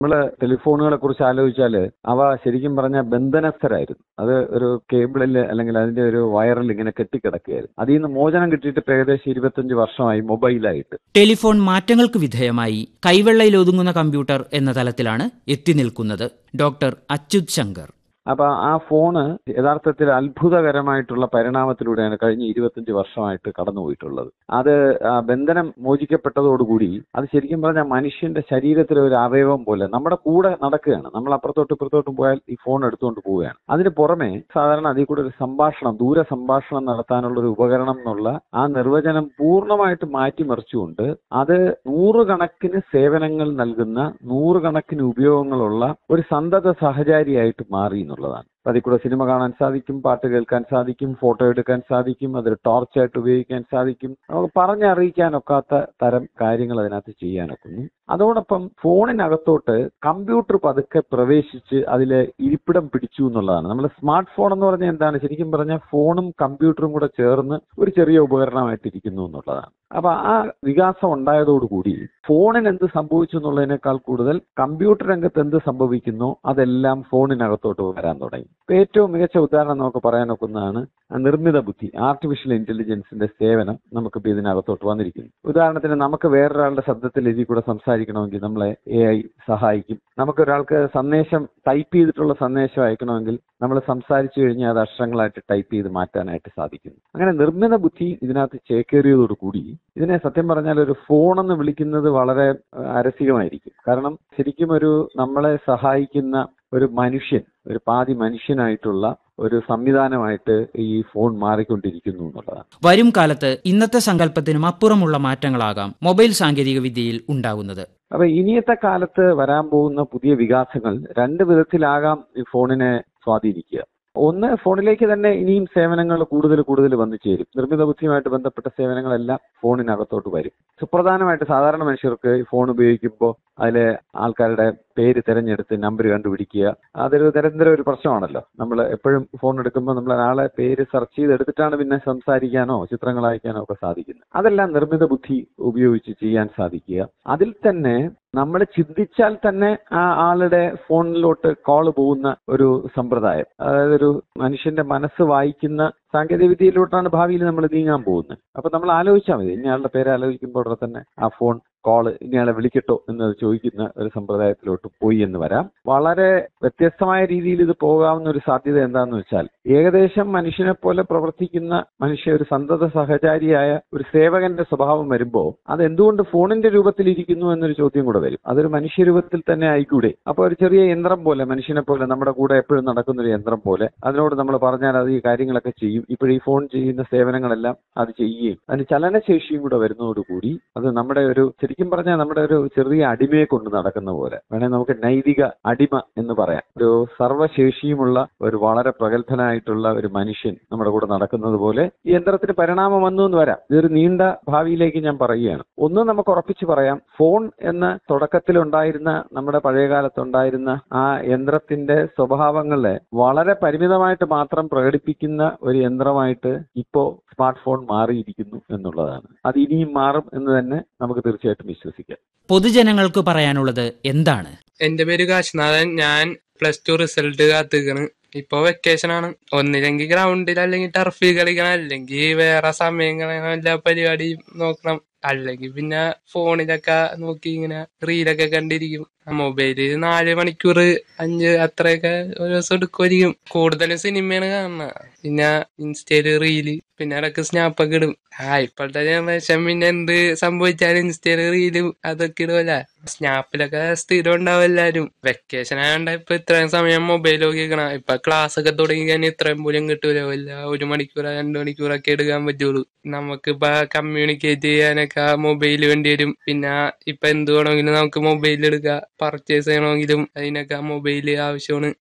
നമ്മള് ടെലിഫോണുകളെ കുറിച്ച് ആലോചിച്ചാൽ അവ ശരിക്കും പറഞ്ഞാൽ ബന്ധനസ്ഥരായിരുന്നു അത് ഒരു കേബിളിൽ അല്ലെങ്കിൽ അതിന്റെ ഒരു വയറിൽ ഇങ്ങനെ കെട്ടിക്കിടക്കുകയായിരുന്നു അതിൽ നിന്ന് മോചനം കിട്ടിയിട്ട് ഇപ്പൊ ഏകദേശം ഇരുപത്തഞ്ച് വർഷമായി മൊബൈലായിട്ട് ടെലിഫോൺ മാറ്റങ്ങൾക്ക് വിധേയമായി കൈവെള്ളയിൽ ഒതുങ്ങുന്ന കമ്പ്യൂട്ടർ എന്ന തലത്തിലാണ് എത്തി നിൽക്കുന്നത് ഡോക്ടർ അച്യുത് ശങ്കർ അപ്പൊ ആ ഫോണ് യഥാർത്ഥത്തിൽ അത്ഭുതകരമായിട്ടുള്ള പരിണാമത്തിലൂടെയാണ് കഴിഞ്ഞ ഇരുപത്തഞ്ച് വർഷമായിട്ട് കടന്നുപോയിട്ടുള്ളത് അത് ആ ബന്ധനം മോചിക്കപ്പെട്ടതോടുകൂടി അത് ശരിക്കും പറഞ്ഞാൽ മനുഷ്യന്റെ ശരീരത്തിലെ ഒരു അവയവം പോലെ നമ്മുടെ കൂടെ നടക്കുകയാണ് നമ്മൾ അപ്പുറത്തോട്ട് ഇപ്പുറത്തോട്ടും പോയാൽ ഈ ഫോൺ എടുത്തുകൊണ്ട് പോവുകയാണ് അതിന് പുറമെ സാധാരണ അതിൽ കൂടെ ഒരു സംഭാഷണം ദൂര സംഭാഷണം നടത്താനുള്ള ഒരു ഉപകരണം എന്നുള്ള ആ നിർവചനം പൂർണ്ണമായിട്ട് മാറ്റിമറിച്ചുകൊണ്ട് അത് നൂറുകണക്കിന് സേവനങ്ങൾ നൽകുന്ന നൂറുകണക്കിന് ഉപയോഗങ്ങളുള്ള ഒരു സന്തത സഹചാരിയായിട്ട് മാറി എന്നുള്ളതാണ് അതിൽ കൂടെ സിനിമ കാണാൻ സാധിക്കും പാട്ട് കേൾക്കാൻ സാധിക്കും ഫോട്ടോ എടുക്കാൻ സാധിക്കും അതൊരു ടോർച്ചായിട്ട് ഉപയോഗിക്കാൻ സാധിക്കും നമുക്ക് പറഞ്ഞറിയിക്കാനൊക്കാത്ത തരം കാര്യങ്ങൾ അതിനകത്ത് ചെയ്യാനൊക്കുന്നു അതോടൊപ്പം ഫോണിനകത്തോട്ട് കമ്പ്യൂട്ടർ പതുക്കെ പ്രവേശിച്ച് അതിൽ ഇരിപ്പിടം പിടിച്ചു എന്നുള്ളതാണ് നമ്മൾ സ്മാർട്ട് ഫോൺ എന്ന് പറഞ്ഞാൽ എന്താണ് ശരിക്കും പറഞ്ഞാൽ ഫോണും കമ്പ്യൂട്ടറും കൂടെ ചേർന്ന് ഒരു ചെറിയ ഉപകരണമായിട്ടിരിക്കുന്നു എന്നുള്ളതാണ് അപ്പൊ ആ വികാസം ഉണ്ടായതോടുകൂടി ഫോണിന് എന്ത് സംഭവിച്ചു എന്നുള്ളതിനേക്കാൾ കൂടുതൽ കമ്പ്യൂട്ടർ രംഗത്ത് എന്ത് സംഭവിക്കുന്നു അതെല്ലാം ഫോണിനകത്തോട്ട് വരാൻ തുടങ്ങി ഇപ്പൊ ഏറ്റവും മികച്ച ഉദാഹരണം നമുക്ക് പറയാൻ ഒക്കുന്നതാണ് നിർമ്മിത ബുദ്ധി ആർട്ടിഫിഷ്യൽ ഇന്റലിജൻസിന്റെ സേവനം നമുക്ക് ഇതിനകത്തോട്ട് വന്നിരിക്കുന്നു ഉദാഹരണത്തിന് നമുക്ക് വേറൊരാളുടെ ശബ്ദത്തിൽ ഇതിൽ കൂടെ സംസാരിക്കണമെങ്കിൽ നമ്മളെ എ ഐ സഹായിക്കും നമുക്ക് ഒരാൾക്ക് സന്ദേശം ടൈപ്പ് ചെയ്തിട്ടുള്ള സന്ദേശം അയക്കണമെങ്കിൽ നമ്മൾ സംസാരിച്ചു കഴിഞ്ഞാൽ അത് അക്ഷരങ്ങളായിട്ട് ടൈപ്പ് ചെയ്ത് മാറ്റാനായിട്ട് സാധിക്കുന്നു അങ്ങനെ നിർമ്മിത ബുദ്ധി ഇതിനകത്ത് ചേക്കേറിയതോടുകൂടി ഇതിനെ സത്യം പറഞ്ഞാൽ ഒരു ഫോൺ എന്ന് വിളിക്കുന്നത് വളരെ അരസികമായിരിക്കും കാരണം ശരിക്കും ഒരു നമ്മളെ സഹായിക്കുന്ന ഒരു മനുഷ്യൻ ഒരു പാതി മനുഷ്യനായിട്ടുള്ള ഒരു സംവിധാനമായിട്ട് ഈ ഫോൺ മാറിക്കൊണ്ടിരിക്കുന്നു എന്നുള്ളതാണ് വരും കാലത്ത് ഇന്നത്തെ സങ്കല്പത്തിനും അപ്പുറമുള്ള മാറ്റങ്ങളാകാം മൊബൈൽ സാങ്കേതിക വിദ്യയിൽ ഉണ്ടാകുന്നത് അപ്പൊ ഇനിയത്തെ കാലത്ത് വരാൻ പോകുന്ന പുതിയ വികാസങ്ങൾ രണ്ട് വിധത്തിലാകാം ഈ ഫോണിനെ സ്വാധീനിക്കുക ഒന്ന് ഫോണിലേക്ക് തന്നെ ഇനിയും സേവനങ്ങൾ കൂടുതൽ കൂടുതൽ വന്നു ചേരും നിർമ്മിത ബുദ്ധിയുമായിട്ട് ബന്ധപ്പെട്ട സേവനങ്ങളെല്ലാം ഫോണിനകത്തോട്ട് വരും സുപ്രധാനമായിട്ട് സാധാരണ മനുഷ്യർക്ക് ഈ ഫോൺ ഉപയോഗിക്കുമ്പോൾ അതിലെ ആൾക്കാരുടെ പേര് തിരഞ്ഞെടുത്ത് നമ്പർ കണ്ടുപിടിക്കുക അതൊരു നിരന്തരം ഒരു പ്രശ്നമാണല്ലോ നമ്മൾ എപ്പോഴും ഫോൺ എടുക്കുമ്പോൾ നമ്മൾ ഒരാളെ പേര് സെർച്ച് ചെയ്തെടുത്തിട്ടാണ് പിന്നെ സംസാരിക്കാനോ ചിത്രങ്ങൾ അയക്കാനോ ഒക്കെ സാധിക്കുന്നത് അതെല്ലാം നിർമ്മിത ബുദ്ധി ഉപയോഗിച്ച് ചെയ്യാൻ സാധിക്കുക അതിൽ തന്നെ നമ്മൾ ചിന്തിച്ചാൽ തന്നെ ആ ആളുടെ ഫോണിലോട്ട് കോൾ പോകുന്ന ഒരു സമ്പ്രദായം അതായത് ഒരു മനുഷ്യന്റെ മനസ്സ് വായിക്കുന്ന സാങ്കേതിക വിദ്യയിലോട്ടാണ് ഭാവിയിൽ നമ്മൾ നീങ്ങാൻ പോകുന്നത് അപ്പൊ നമ്മൾ ആലോചിച്ചാൽ മതി ഇന്നയാളുടെ പേര് ആലോചിക്കുമ്പോൾ തന്നെ ആ ഫോൺ കോള് ഇന്നയാളെ വിളിക്കട്ടോ എന്ന് ചോദിക്കുന്ന ഒരു സമ്പ്രദായത്തിലോട്ട് പോയി എന്ന് വരാം വളരെ വ്യത്യസ്തമായ രീതിയിൽ ഇത് പോകാവുന്ന ഒരു സാധ്യത എന്താണെന്ന് വെച്ചാൽ ഏകദേശം മനുഷ്യനെ പോലെ പ്രവർത്തിക്കുന്ന മനുഷ്യ ഒരു സന്തത സഹചാരിയായ ഒരു സേവകന്റെ സ്വഭാവം വരുമ്പോൾ അത് എന്തുകൊണ്ട് ഫോണിന്റെ രൂപത്തിൽ ഇരിക്കുന്നു എന്നൊരു ചോദ്യം കൂടെ വരും അതൊരു മനുഷ്യരൂപത്തിൽ തന്നെ ആയിക്കൂടെ അപ്പൊ ഒരു ചെറിയ യന്ത്രം പോലെ മനുഷ്യനെ പോലെ നമ്മുടെ കൂടെ എപ്പോഴും നടക്കുന്ന ഒരു യന്ത്രം പോലെ അതിനോട് നമ്മൾ പറഞ്ഞാൽ അത് ഈ കാര്യങ്ങളൊക്കെ ചെയ്യും ഇപ്പോഴീ ഫോൺ ചെയ്യുന്ന സേവനങ്ങളെല്ലാം അത് ചെയ്യുകയും അതിന് ചലനശേഷിയും കൂടെ വരുന്നതോടുകൂടി അത് നമ്മുടെ ഒരു ശരിക്കും പറഞ്ഞാൽ നമ്മുടെ ഒരു ചെറിയ അടിമയെ കൊണ്ട് നടക്കുന്ന പോലെ വേണേൽ നമുക്ക് നൈതിക അടിമ എന്ന് പറയാം ഒരു സർവ്വശേഷിയുമുള്ള ഒരു വളരെ പ്രഗത്ഭനായിട്ടുള്ള ഒരു മനുഷ്യൻ നമ്മുടെ കൂടെ നടക്കുന്നത് പോലെ ഈ യന്ത്രത്തിന് പരിണാമം വന്നു എന്ന് വരാം ഇതൊരു നീണ്ട ഭാവിയിലേക്ക് ഞാൻ പറയുകയാണ് ഒന്ന് നമുക്ക് ഉറപ്പിച്ച് പറയാം ഫോൺ എന്ന തുടക്കത്തിലുണ്ടായിരുന്ന നമ്മുടെ പഴയകാലത്തുണ്ടായിരുന്ന ആ യന്ത്രത്തിന്റെ സ്വഭാവങ്ങളെ വളരെ പരിമിതമായിട്ട് മാത്രം പ്രകടിപ്പിക്കുന്ന ഒരു യന്ത്രമായിട്ട് ഇപ്പോ സ്മാർട്ട് ഫോൺ മാറിയിരിക്കുന്നു എന്നുള്ളതാണ് അത് ഇനിയും മാറും എന്ന് തന്നെ നമുക്ക് തീർച്ചയായിട്ടും വിശ്വസിക്കാം പൊതുജനങ്ങൾക്ക് പറയാനുള്ളത് എന്താണ് എന്റെ പേര് കാശിനാഥൻ ഞാൻ പ്ലസ് ടു റിസൾട്ട് കാത്തിക്കണ് ഇപ്പൊ വെക്കേഷൻ ആണ് ഒന്നില്ലെങ്കിൽ ഗ്രൗണ്ടിൽ അല്ലെങ്കിൽ ടർഫിൽ കളിക്കണം അല്ലെങ്കിൽ വേറെ സമയം കളയണം എല്ലാ പരിപാടിയും നോക്കണം അല്ലെങ്കിൽ പിന്നെ ഫോണിലൊക്കെ നോക്കി ഇങ്ങനെ റീലൊക്കെ കണ്ടിരിക്കും മൊബൈല് നാല് മണിക്കൂർ അഞ്ച് അത്രയൊക്കെ ഒരു ദിവസം എടുക്കുമായിരിക്കും കൂടുതലും സിനിമയാണ് കാണുന്നത് പിന്നെ ഇൻസ്റ്റയില് റീല് പിന്നെ ഇടക്ക് സ്നാപ്പൊക്കെ ഇടും ആ ഇപ്പോഴത്തെ ജനറേഷൻ പിന്നെ എന്ത് സംഭവിച്ചാലും ഇൻസ്റ്റയില് റീലും അതൊക്കെ ഇടുമല്ല സ്നാപ്പിലൊക്കെ സ്ഥിരം ഉണ്ടാവും എല്ലാരും വെക്കേഷൻ ആയതുകൊണ്ട് ഇപ്പൊ ഇത്രയും സമയം മൊബൈൽ നോക്കിക്കണം ഇപ്പൊ ക്ലാസ് ഒക്കെ തുടങ്ങി കഴിഞ്ഞാൽ ഇത്രയും പോലും കിട്ടൂല വല്ല ഒരു മണിക്കൂർ രണ്ടു മണിക്കൂറൊക്കെ എടുക്കാൻ പറ്റുള്ളൂ നമുക്കിപ്പോ കമ്മ്യൂണിക്കേറ്റ് ചെയ്യാനൊക്കെ മൊബൈൽ വേണ്ടി വരും പിന്നെ ഇപ്പൊ എന്ത് വേണമെങ്കിലും നമുക്ക് മൊബൈൽ എടുക്കാം പർച്ചേസ് ചെയ്യണമെങ്കിലും അതിനൊക്കെ മൊബൈൽ ആവശ്യമാണ്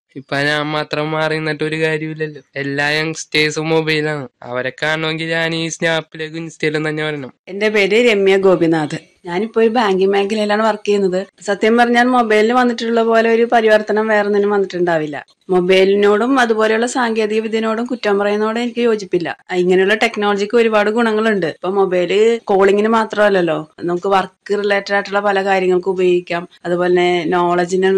ഇപ്പൊ ഞാൻ മാത്രം മാറി നിന്നിട്ട് ഒരു കാര്യമില്ലല്ലോ എല്ലാ യങ്സ്റ്റേഴ്സും മൊബൈലാണ് അവരെ കാണണമെങ്കിൽ ഞാൻ ഈ സ്നാപ്പിലേക്ക് ഇൻസ്റ്റയിലും തന്നെ വരണം എന്റെ പേര് രമ്യ ഗോപിനാഥ് ഞാനിപ്പോ ഒരു ബാങ്കിങ് മേഖലയിലാണ് വർക്ക് ചെയ്യുന്നത് സത്യം പറഞ്ഞാൽ മൊബൈലിൽ വന്നിട്ടുള്ള പോലെ ഒരു പരിവർത്തനം വേറെ ഒന്നിനും വന്നിട്ടുണ്ടാവില്ല മൊബൈലിനോടും അതുപോലെയുള്ള സാങ്കേതിക വിദ്യനോടും കുറ്റം പറയുന്നതോടും എനിക്ക് യോജിപ്പില്ല ഇങ്ങനെയുള്ള ടെക്നോളജിക്ക് ഒരുപാട് ഗുണങ്ങളുണ്ട് ഇപ്പൊ മൊബൈല് കോളിങ്ങിന് മാത്രമല്ലല്ലോ നമുക്ക് വർക്ക് റിലേറ്റഡ് ആയിട്ടുള്ള പല കാര്യങ്ങൾക്ക് ഉപയോഗിക്കാം അതുപോലെ തന്നെ നോളജിന്